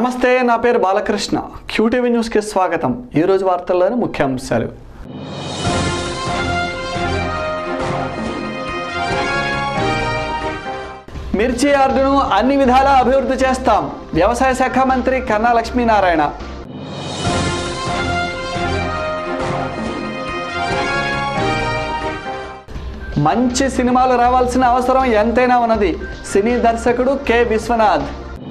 నమస్తే నా పేరు బాలకృష్ణ క్యూటీవీ న్యూస్కి స్వాగతం ఈరోజు వార్తల్లోని ముఖ్యాంశాలు మిర్చి యార్డును అన్ని విధాలా అభివృద్ధి చేస్తాం వ్యవసాయ శాఖ మంత్రి కన్నా లక్ష్మీనారాయణ మంచి సినిమాలు రావాల్సిన అవసరం ఎంతైనా ఉన్నది సినీ దర్శకుడు కె విశ్వనాథ్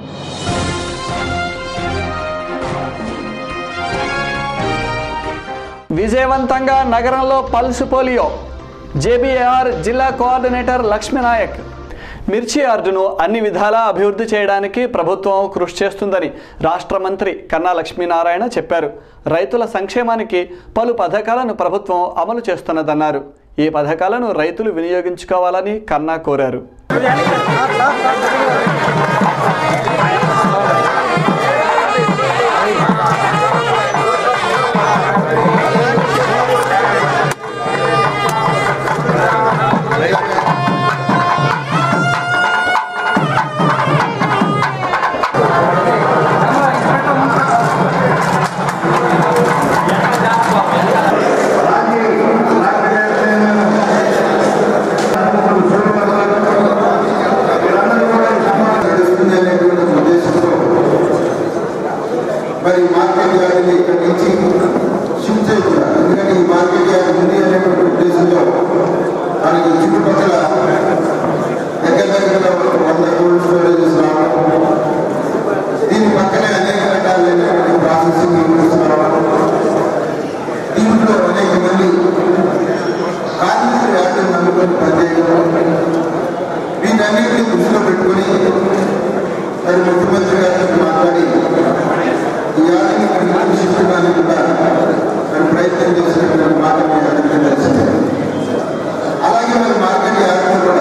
విజయవంతంగా నగరంలో పల్స్ పోలియో జేబీఆర్ జిల్లా కోఆర్డినేటర్ లక్ష్మీనాయక్ మిర్చి యార్డును అన్ని విధాలా అభివృద్ధి చేయడానికి ప్రభుత్వం కృషి చేస్తుందని రాష్ట్ర మంత్రి కన్నా లక్ష్మీనారాయణ చెప్పారు రైతుల సంక్షేమానికి పలు పథకాలను ప్రభుత్వం అమలు చేస్తున్నదన్నారు ఈ పథకాలను రైతులు వినియోగించుకోవాలని కన్నా కోరారు నడుస్తుంది అనేటువంటి ఉద్దేశంతో మరి మార్కెట్ యార్డ్ని ఇక్కడి నుంచి షిఫ్ట్ చేస్తున్నారు ఎందుకంటే ఈ మార్కెట్ యార్డ్ ఉంది అనేటువంటి ఉద్దేశంతో మనకి చుట్టుపక్కల దగ్గర దగ్గర ఒక వంద కోల్డ్ స్టోరేజెస్ రావడం దీని పక్కనే అనేక రకాలైనటువంటి ప్రాసెసింగ్ యూనిట్స్ రావడం దీంట్లో అనేక మంది కార్మికులు యార్డుని నమ్ముకొని పనిచేయడం వీటన్నిటిని దృష్టిలో పెట్టుకొని మరి ముఖ్యమంత్రి గారితో మాట్లాడి ఈ ఆటని ఇక్కడికి శిక్షడానికి కూడా మరి ప్రయత్నం చేసినటువంటి మాట మీ అందరికీ తెలిసిందే అలాగే మరి మార్కెట్ యార్డ్ని కూడా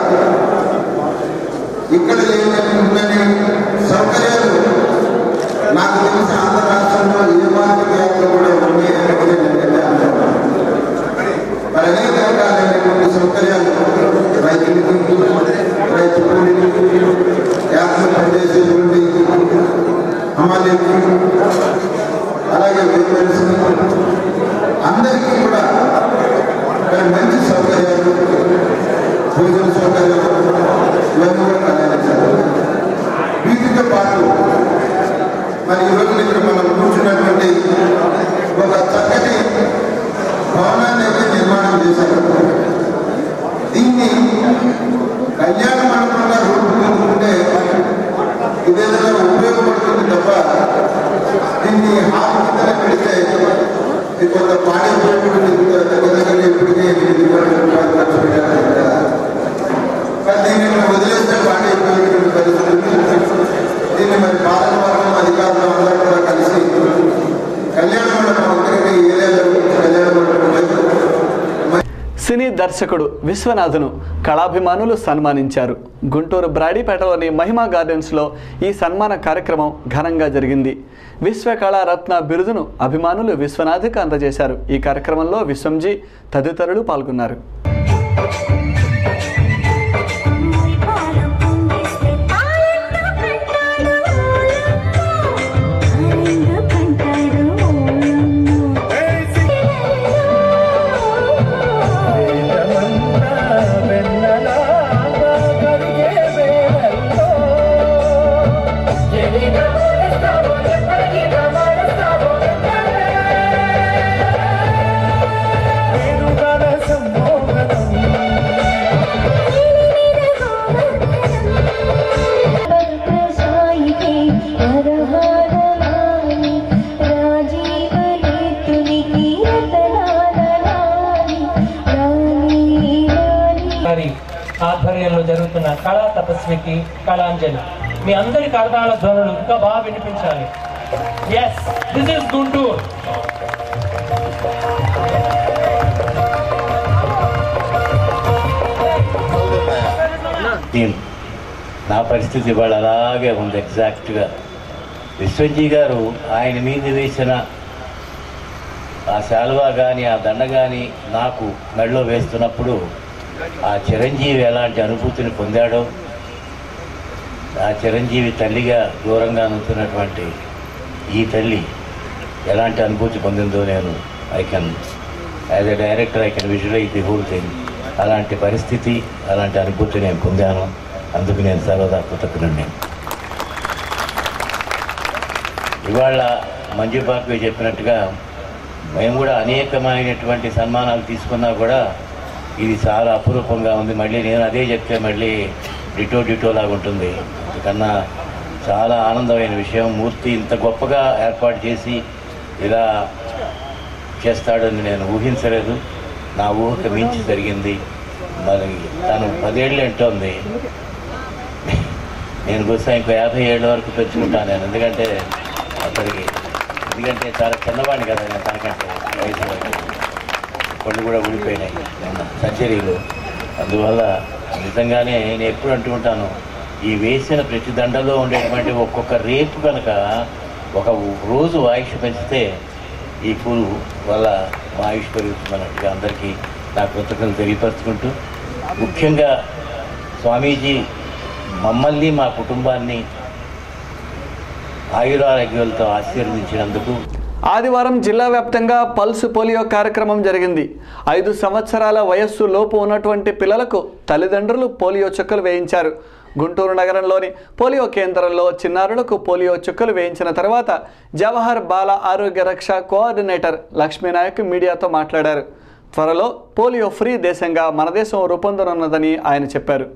ఇక్కడ లేనటువంటి సౌకర్యాలు నాకు తెలిసి ఆంధ్ర రాష్ట్రంలో ఏ మార్కెట్ యార్డ్లో కూడా ఉన్నాయి అనేది నేనైతే అనుకుంటున్నాను. మరి అనేక రకాలైనటువంటి సౌకర్యాలు రైతులకి రైతు కూలీలకి యాత్ర పనిచేసేటువంటి అమ్మాయిలకి అలాగే వెహికల్స్ అందరికీ కూడా మరి మంచి సౌకర్యాలు భోజన సౌకర్యాలు ఇవన్నీ కూడా కలగాలి వీటితో పాటు మరి ఈరోజు ఇక్కడ మనం కూర్చున్నటువంటి ఒక చక్కటి భవనాన్ని అయితే నిర్మాణం చేశారు దీన్ని కళ్యాణ మండపంగా రూపుదిద్దుకుంటే ఇదేదైనా ఉపయోగపడుతుంది తప్ప దీన్ని హాల్ కింద పెడితే ఇది కొంత పాడైపోయినటువంటి దగ్గర దగ్గర ఇప్పటికే ఎనిమిది కోట్ల రూపాయలు ఖర్చు పెట్టారు కదా. మరి దీన్ని మనం వదిలేస్తే పాడైపోయినటువంటి పరిస్థితి దీన్ని మరి పాలక వర్గం అధికారులు అందరూ కూడా కలిసి కళ్యాణ మండపం ఒక్కరికి ఏరియాలో కళ్యాణ మండపం లేదు. సినీ దర్శకుడు విశ్వనాథ్ను కళాభిమానులు సన్మానించారు గుంటూరు బ్రాడీపేటలోని మహిమా గార్డెన్స్లో ఈ సన్మాన కార్యక్రమం ఘనంగా జరిగింది విశ్వ కళారత్న బిరుదును అభిమానులు విశ్వనాథ్కి అందజేశారు ఈ కార్యక్రమంలో విశ్వంజీ తదితరులు పాల్గొన్నారు మురిపాలు పొంగిస్తే తాయందు కంటాడు తాయందు కంటాడు సాయితే వరహాలని రాజీవనేతునికి రతనాలని రాణి రాణి గారి ఆధ్వర్యంలో జరుగుతున్న కళా తపస్వికి కళాంజలి మీ అందరి కరతాళ ధ్వనులు ఇంకా బాగా వినిపించాలి ఎస్ దిస్ ఇస్ గుంటూరు నేను నా పరిస్థితి ఇవాళ అలాగే ఉంది ఎగ్జాక్ట్గా విశ్వజీ గారు ఆయన మీద వేసిన ఆ శాలువా కానీ ఆ దండ కానీ నాకు మెడలో వేస్తున్నప్పుడు ఆ చిరంజీవి ఎలాంటి అనుభూతిని పొందాడో ఆ చిరంజీవి తల్లిగా దూరంగా నుంచున్నటువంటి ఈ తల్లి ఎలాంటి అనుభూతి పొందిందో నేను I can as a director I can visualise the whole thing అలాంటి పరిస్థితి అలాంటి అనుభూతి నేను పొందాను అందుకు నేను సర్వదా కృతజ్ఞుడిని ఇవాళ మంజు పార్కు చెప్పినట్టుగా మేము కూడా అనేకమైనటువంటి సన్మానాలు తీసుకున్నా కూడా ఇది చాలా అపురూపంగా ఉంది మళ్ళీ నేను అదే చెప్తే మళ్ళీ డిటో డిటో లాగా ఉంటుంది అందుకన్నా చాలా ఆనందమైన విషయం మూర్తి ఇంత గొప్పగా ఏర్పాటు చేసి ఇలా చేస్తాడని నేను ఊహించలేదు నా ఊహకు మించి జరిగింది మరి తను పదేళ్ళు ఎంటోంది నేను బహుశా ఇంకో యాభై ఏళ్ళ వరకు పెంచుకుంటాను నేను ఎందుకంటే అక్కడికి ఎందుకంటే చాలా చిన్నవాడిని కదా నేను తనకంటే వయసు వరకు. పళ్ళు కూడా ఊడిపోయినాయి నిన్న సర్జరీలు అందువల్ల నిజంగానే నేను ఎప్పుడు అంటుంటాను ఈ వేసిన ప్రతి దండలో ఉండేటువంటి ఒక్కొక్క రేపు కనుక ఒక రోజు ఆయుష్ పెంచితే ఈ పూలు వల్ల మా ఆయుష్ పెరుగుతుందన్నట్టుగా అందరికీ నా కృతజ్ఞతలు తెలియపరుచుకుంటూ ముఖ్యంగా స్వామీజీ మమ్మల్ని మా కుటుంబాన్ని ఆయురారోగ్యాలతో ఆశీర్వదించినందుకు ఆదివారం జిల్లా వ్యాప్తంగా పల్స్ పోలియో కార్యక్రమం జరిగింది ఐదు సంవత్సరాల వయస్సు లోపు ఉన్నటువంటి పిల్లలకు తల్లిదండ్రులు పోలియో చుక్కలు వేయించారు గుంటూరు నగరంలోని పోలియో కేంద్రంలో చిన్నారులకు పోలియో చుక్కలు వేయించిన తర్వాత జవహర్ బాల ఆరోగ్య రక్ష కోఆర్డినేటర్ లక్ష్మీనాయక్ మీడియాతో మాట్లాడారు త్వరలో పోలియో ఫ్రీ దేశంగా మన దేశం రూపొందనున్నదని ఆయన చెప్పారు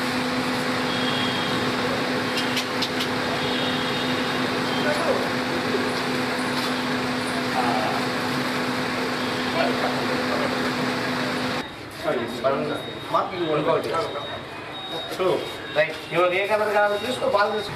ఇవాళ ఏ కలర్ కావాలో తీసుకో బాగా తీసుకో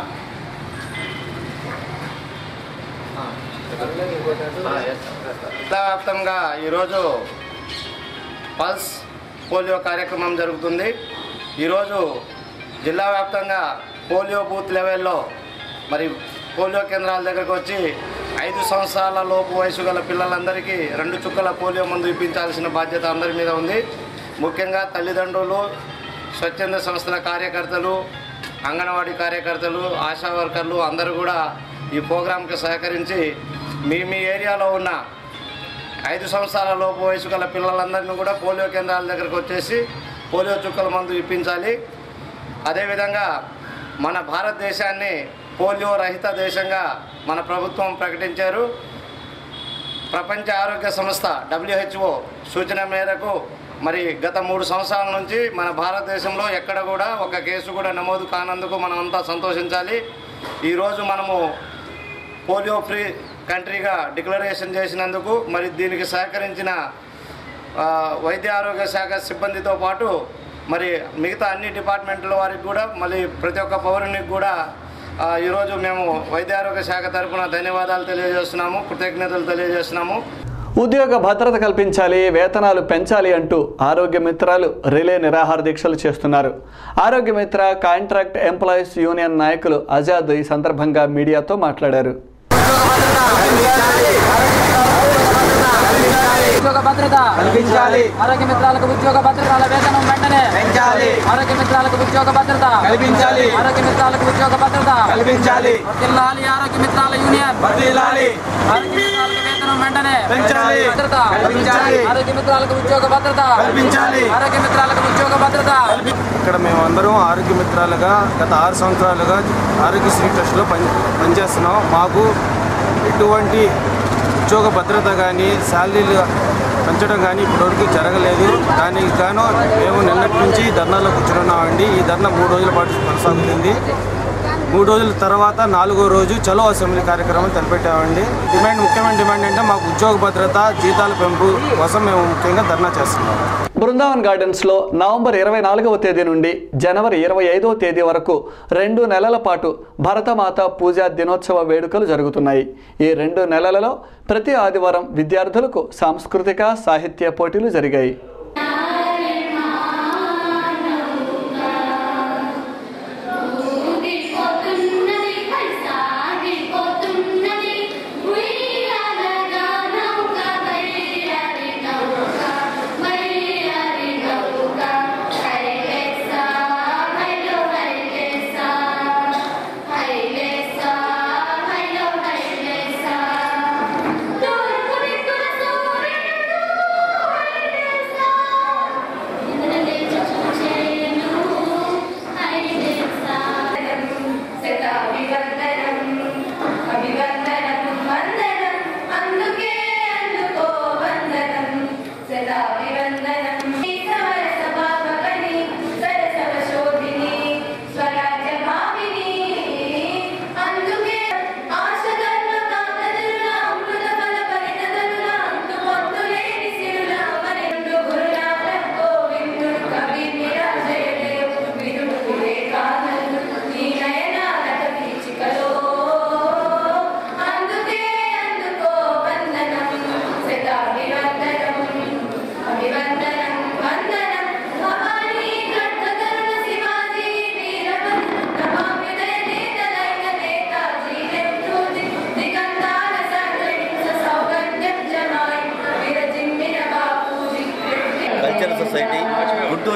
జిల్లా వ్యాప్తంగా ఈరోజు పల్స్ పోలియో కార్యక్రమం జరుగుతుంది ఈరోజు జిల్లా వ్యాప్తంగా పోలియో బూత్ లెవెల్లో మరి పోలియో కేంద్రాల దగ్గరకు వచ్చి ఐదు సంవత్సరాల లోపు వయసు గల పిల్లలందరికీ రెండు చుక్కల పోలియో మందు ఇప్పించాల్సిన బాధ్యత అందరి మీద ఉంది ముఖ్యంగా తల్లిదండ్రులు స్వచ్ఛంద సంస్థల కార్యకర్తలు అంగన్వాడీ కార్యకర్తలు ఆశా వర్కర్లు అందరూ కూడా ఈ ప్రోగ్రాంకి సహకరించి మీ మీ ఏరియాలో ఉన్న ఐదు సంవత్సరాల లోపు వయసు గల పిల్లలందరినీ కూడా పోలియో కేంద్రాల దగ్గరకు వచ్చేసి పోలియో చుక్కల మందు ఇప్పించాలి అదేవిధంగా మన భారతదేశాన్ని పోలియో రహిత దేశంగా మన ప్రభుత్వం ప్రకటించారు ప్రపంచ ఆరోగ్య సంస్థ డబ్ల్యూహెచ్ఓ సూచన మేరకు మరి గత మూడు సంవత్సరాల నుంచి మన భారతదేశంలో ఎక్కడ కూడా ఒక కేసు కూడా నమోదు కానందుకు మనం అంతా సంతోషించాలి ఈరోజు మనము పోలియో ఫ్రీ కంట్రీగా డిక్లరేషన్ చేసినందుకు మరి దీనికి సహకరించిన ఆ, వైద్య ఆరోగ్య శాఖ సిబ్బందితో పాటు మరి మిగతా అన్ని డిపార్ట్మెంట్ల వారికి కూడా మళ్ళీ ప్రతి ఒక్క పౌరునికి కూడా ఆ, ఈరోజు మేము వైద్య ఆరోగ్య శాఖ తరపున ధన్యవాదాలు తెలియజేస్తున్నాము కృతజ్ఞతలు తెలియజేస్తున్నాము ఉద్యోగ భద్రత కల్పించాలి వేతనాలు పెంచాలి అంటూ ఆరోగ్య మిత్రాలు రిలే నిరాహార దీక్షలు చేస్తున్నారు ఆరోగ్య మిత్ర కాంట్రాక్ట్ ఎంప్లాయీస్ యూనియన్ నాయకులు ఆజాద్ ఈ సందర్భంగా మీడియాతో మాట్లాడారు ఉద్యోగ భద్రత కల్పించాలి ఆరోగ్య మిత్రాలకు ఉద్యోగ భద్రతల వేతనం వెంటనే పెంచాలి ఆరోగ్య మిత్రాలకు ఉద్యోగ భద్రత కల్పించాలి ఆరోగ్య మిత్రాలకు ఉద్యోగ భద్రత కల్పించాలి వర్ధిల్లాలి ఆరోగ్య మిత్రాల యూనియన్ వర్ధిల్లాలి ఆరోగ్య మిత్రాలకు వేతనం వెంటనే పెంచాలి భద్రత కల్పించాలి ఆరోగ్య మిత్రాలకు ఉద్యోగ భద్రత కల్పించాలి ఆరోగ్య మిత్రాలకు ఉద్యోగ భద్రత ఇక్కడ మేమందరం ఆరోగ్య మిత్రాలుగా గత ఆరు సంవత్సరాలుగా ఆరోగ్యశ్రీ ట్రస్ట్లో పని పనిచేస్తున్నాం మాకు ఎటువంటి ఉద్యోగ భద్రత కానీ శాలరీలు పెంచడం కానీ ఇప్పటివరకు జరగలేదు దానికి గాను మేము నిన్నటి నుంచి ధర్నాలో కూర్చున్నామండి ఈ ధర్నా మూడు రోజుల పాటు కొనసాగుతుంది మూడు రోజుల తర్వాత నాలుగో రోజు చలో అసెంబ్లీ కార్యక్రమం తలపెట్టామండి డిమాండ్ ముఖ్యమైన డిమాండ్ అంటే మాకు ఉద్యోగ భద్రత జీతాల పెంపు కోసం మేము ముఖ్యంగా ధర్నా చేస్తున్నాం బృందావన్ గార్డెన్స్లో నవంబర్ ఇరవై నాలుగవ తేదీ నుండి జనవరి ఇరవై ఐదవ తేదీ వరకు రెండు నెలల పాటు భరతమాత పూజా దినోత్సవ వేడుకలు జరుగుతున్నాయి ఈ రెండు నెలలలో ప్రతి ఆదివారం విద్యార్థులకు సాంస్కృతిక సాహిత్య పోటీలు జరిగాయి ఊగిపోతున్నది సాగిపోతున్నది ఉయ్యాలగా నౌక వయ్యారి నౌక వయ్యారి నౌక హైలేసా హైలో హైలేసా హైలేసా హైలో హైలేసా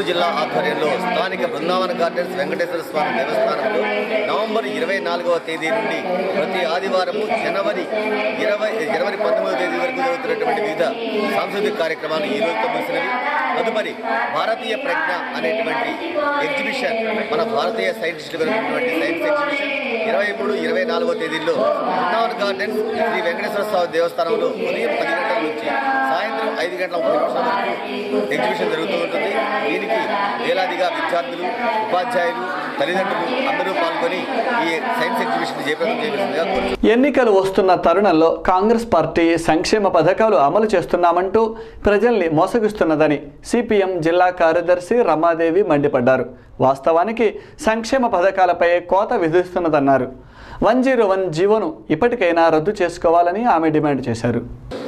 గుంటూరు జిల్లా ఆధ్వర్యంలో స్థానిక బృందావన గార్డెన్స్ వెంకటేశ్వర స్వామి దేవస్థానంలో నవంబర్ ఇరవై నాలుగవ తేదీ నుండి ప్రతి ఆదివారము జనవరి ఇరవై జనవరి పంతొమ్మిదవ తేదీ వరకు జరుగుతున్నటువంటి వివిధ సాంస్కృతిక కార్యక్రమాలు ఈ రోజుతో ముగిసినవి తదుపరి భారతీయ ప్రజ్ఞ అనేటువంటి ఎగ్జిబిషన్ మన భారతీయ సైంటిస్టులు కలిగినటువంటి సైన్స్ ఎగ్జిబిషన్ ఇరవై మూడు ఇరవై నాలుగో తేదీల్లో బృందావన్ గార్డెన్స్ శ్రీ వెంకటేశ్వర స్వామి దేవస్థానంలో ఉదయం పది గంటల నుంచి సాయంత్రం ఐదు గంటల ముప్పై నిమిషాల వరకు ఎగ్జిబిషన్ జరుగుతూ ఉంటుంది దీనికి వేలాదిగా విద్యార్థులు ఉపాధ్యాయులు తల్లిదండ్రులు అందరూ పాల్గొని ఈ సైన్స్ ఎగ్జిబిషన్ జయప్రదం చేయవలసిందిగా కోరుతున్నాను ఎన్నికలు వస్తున్న తరుణంలో కాంగ్రెస్ పార్టీ సంక్షేమ పథకాలు అమలు చేస్తున్నామంటూ ప్రజల్ని మోసగిస్తున్నదని సిపిఎం జిల్లా కార్యదర్శి రమాదేవి మండిపడ్డారు వాస్తవానికి సంక్షేమ పథకాలపై కోత విధిస్తున్నదన్నారు వన్ జీరో వన్ జీవోను ఇప్పటికైనా రద్దు చేసుకోవాలని ఆమె డిమాండ్ చేశారు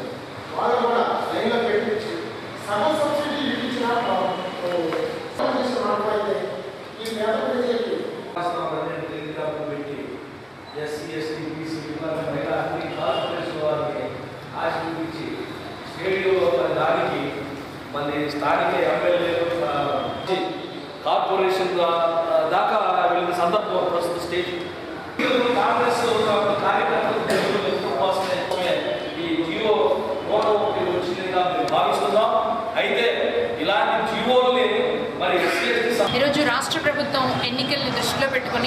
ఎస్సీ ఎస్టీ బీసీ మహిళా అన్ని కార్పొరేషన్ వారిని ఆశీర్వదించి స్టేడియంలో దానికి మన స్థానిక ఎమ్మెల్యేలు ఆ, కార్పొరేషన్ దా- దాకా వెళ్ళిన సందర్భం ప్రస్తుత స్టేజ్ కాంగ్రెస్ కార్యకర్తలు ప్రజలు ఎక్కువ కోసమే ఈ జియో నూట ఒకటి వచ్చిందిగా మేము భావిస్తున్నాం అయితే ఇలాంటి జియోల్ని మరి ఎస్సీ ఎస్టీ ఈరోజు రాష్ట్ర ప్రభుత్వం ఎన్నికల్ని దృష్టిలో పెట్టుకొని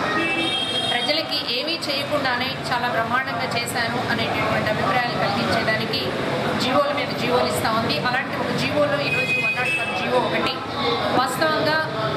ప్రజలకి ఏమీ చేయకుండానే చాలా బ్రహ్మాండంగా చేశాను అనేటటువంటి అభిప్రాయాలు కలిగించేదానికి జీవోల మీద జీవోలు ఇస్తా ఉంది అలాంటి ఒక జీవోలో ఈరోజు వన్ నాట్ వన్ జీవో ఒకటి వాస్తవంగా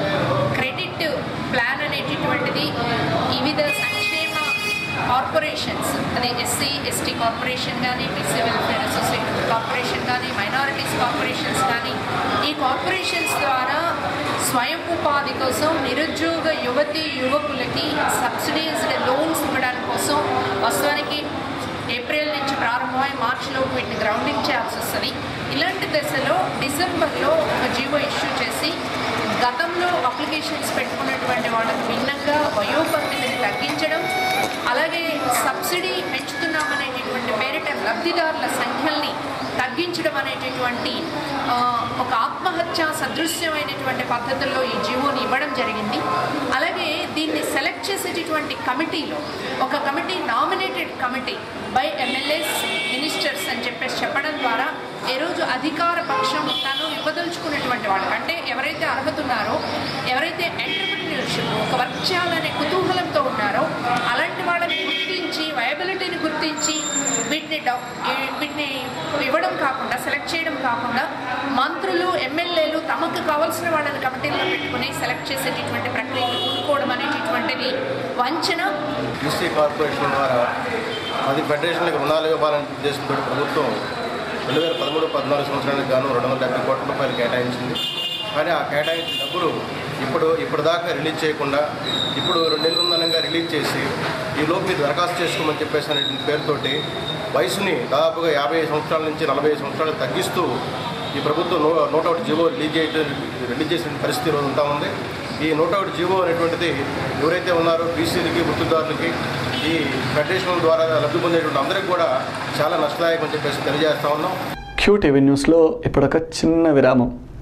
క్రెడిట్ ప్లాన్ అనేటటువంటిది వివిధ సంక్షేమ కార్పొరేషన్స్ అదే ఎస్సీ ఎస్టీ కార్పొరేషన్ కానీ బీసీ వెల్ఫేర్ అసోసియేషన్ కార్పొరేషన్ కానీ మైనారిటీస్ కార్పొరేషన్స్ కానీ ఈ కార్పొరేషన్స్ ద్వారా స్వయం ఉపాధి కోసం నిరుద్యోగ యువతి యువకులకి సబ్సిడైజ్డ్ లోన్స్ ఇవ్వడానికి కోసం వాస్తవానికి ఏప్రిల్ నుంచి ప్రారంభమై మార్చిలో వీటిని గ్రౌండింగ్ చేయాల్సి వస్తుంది ఇలాంటి దశలో డిసెంబర్లో ఒక జీవో ఇష్యూ చేసి గతంలో అప్లికేషన్స్ పెట్టుకున్నటువంటి వాళ్ళకు భిన్నంగా వయోపరిమితిని తగ్గించడం అలాగే సబ్సిడీ పెంచుతున్నామనేటటువంటి పేరిట లబ్ధిదారుల సంఖ్యల్ని తగ్గించడం అనేటటువంటి ఆ, ఒక ఆత్మహత్య సదృశ్యమైనటువంటి పద్ధతుల్లో ఈ జీవోని ఇవ్వడం జరిగింది అలాగే దీన్ని సెలెక్ట్ చేసేటటువంటి కమిటీలో ఒక committee nominated committee by MLAs ministers అని చెప్పేసి చెప్పడం ద్వారా ఏ రోజు అధికార పక్షం తను ఇవ్వదలుచుకున్నటువంటి వాళ్ళకి అంటే ఎవరైతే అర్హత ఉన్నారో ఎవరైతే ఎంటర్ప్రిన్యూర్షిప్ ఒక వర్క్ చేయాలనే కుతూహలంతో ఉన్నారో అలాంటి వాళ్ళని గుర్తించి వయబిలిటీని గుర్తించి వీటిని డౌ- ఈ- వీటిని ఇవ్వడం కాకుండా సెలెక్ట్ చేయడం కాకుండా మంత్రులు ఎమ్మెల్యేలు తమకు కావాల్సిన వాళ్ళని కమిటీల్లో పెట్టుకుని సెలెక్ట్ చేసేటటువంటి ప్రక్రియను కూడుకోవడం అనేటటువంటిది వంచన బీసీ కార్పొరేషన్ ద్వారా అది ఫెడరేషన్లకు రుణాలు ఇవ్వాలని ఉద్దేశంతో ప్రభుత్వం రెండు వేల పదమూడు పద్నాలుగు సంవత్సరానికి గాను రెండు వందల డెబ్బై కోట్ల రూపాయలు కేటాయించింది కానీ ఆ కేటాయించిన డబ్బులు ఇప్పుడు ఇప్పటిదాకా రిలీజ్ చేయకుండా ఇప్పుడు రెండు నెలల ముందనంగా రిలీజ్ చేసి ఈ లోపు మీరు దరఖాస్తు చేసుకోమని చెప్పేసి అనేటువంటి పేరుతోటి వయసుని దాదాపుగా యాభై ఐదు సంవత్సరాల నుంచి నలభై ఐదు సంవత్సరాలు తగ్గిస్తూ ఈ ప్రభుత్వం నో నోట్ అవుట్ జీవో రిలీజ్ చేయడం రిలీజ్ చేసిన పరిస్థితి ఈరోజు ఉంటా ఉంది ఈ నోట్ అవుట్ జీవో అనేటువంటిది ఎవరైతే ఉన్నారో బీసీలకి వృత్తిదారులకి ఈ ఫెడరేషన్ ద్వారా లబ్ధి పొందేటువంటి అందరికీ కూడా చాలా నష్టదాయకం అని చెప్పేసి తెలియజేస్తా ఉన్నాం క్యూటీవీ న్యూస్లో ఇప్పుడొక చిన్న విరామం